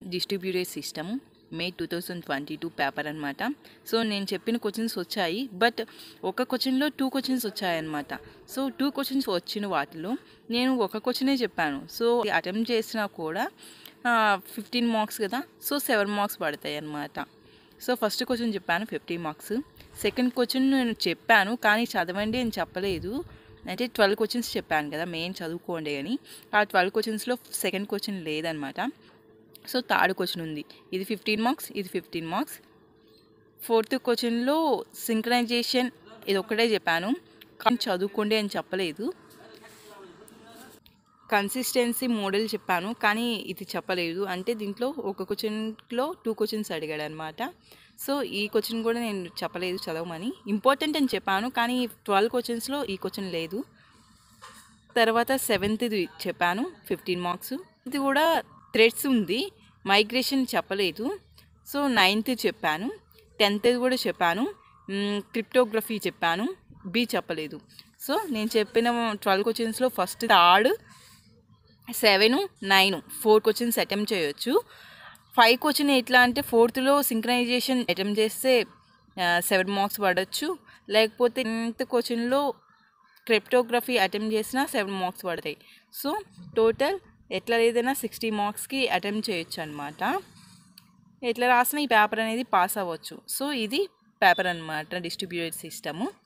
distributed system May two thousand twenty two paper అనమాట so నేను చెప్పిన క్వశ్చన్స్ వచ్చాయి బట్ ఒక క్వశ్చన్లో టూ క్వశ్చన్స్ వచ్చాయన్నమాట సో టూ క్వశ్చన్స్ వచ్చిన వాటిలో నేను ఒక క్వశ్చనే చెప్పాను సో అటెంప్ట్ చేసినా కూడా ఫిఫ్టీన్ మార్క్స్ కదా సో సెవెన్ మార్క్స్ పడతాయి అన్నమాట సో ఫస్ట్ క్వశ్చన్ చెప్పాను ఫిఫ్టీ మార్క్స్ సెకండ్ క్వశ్చన్ నేను చెప్పాను కానీ చదవండి అని చెప్పలేదు అంటే ట్వెల్వ్ క్వశ్చన్స్ చెప్పాను కదా మెయిన్ చదువుకోండి అని ఆ ట్వెల్వ్ క్వశ్చన్స్లో సెకండ్ క్వశ్చన్ లేదనమాట సో థర్డ్ క్వశ్చన్ ఉంది ఇది ఫిఫ్టీన్ మార్క్స్ ఇది ఫిఫ్టీన్ మార్క్స్ ఫోర్త్ క్వశ్చన్లో సింక్రనైజేషన్ ఇది ఒక్కటే చెప్పాను కానీ చదువుకోండి అని చెప్పలేదు కన్సిస్టెన్సీ మోడల్ చెప్పాను కానీ ఇది చెప్పలేదు అంటే దీంట్లో ఒక క్వశ్చన్లో టూ క్వశ్చన్స్ అడిగాడు అనమాట సో ఈ క్వశ్చన్ కూడా నేను చెప్పలేదు చదవమని ఇంపార్టెంట్ అని చెప్పాను కానీ ట్వెల్వ్ క్వశ్చన్స్లో ఈ క్వశ్చన్ లేదు తర్వాత సెవెంత్ది చెప్పాను ఫిఫ్టీన్ మార్క్స్ ఇది కూడా థ్రెడ్స్ ఉంది మైగ్రేషన్ చెప్పలేదు సో నైన్త్ చెప్పాను టెన్త్ కూడా చెప్పాను క్రిప్టోగ్రఫీ చెప్పాను బి చెప్పలేదు సో నేను చెప్పిన ట్వెల్వ్ క్వశ్చన్స్లో first third seven nine four questions attempt చేయొచ్చు ఫైవ్ క్వశ్చన్ ఎట్లా అంటే ఫోర్త్లో సింక్రనైజేషన్ అటెంప్ట్ చేస్తే సెవెన్ మార్క్స్ పడవచ్చు లేకపోతే టెన్త్ క్వశ్చన్లో క్రిప్టోగ్రఫీ అటెంప్ట్ చేసినా సెవెన్ మార్క్స్ పడతాయి సో టోటల్ ఎట్లా లేదైనా సిక్స్టీ మార్క్స్కి అటెంప్ట్ చేయొచ్చు అనమాట ఎట్లా రాసినా ఈ పేపర్ అనేది పాస్ అవ్వచ్చు సో ఇది పేపర్ అనమాట డిస్ట్రిబ్యూటెడ్ సిస్టము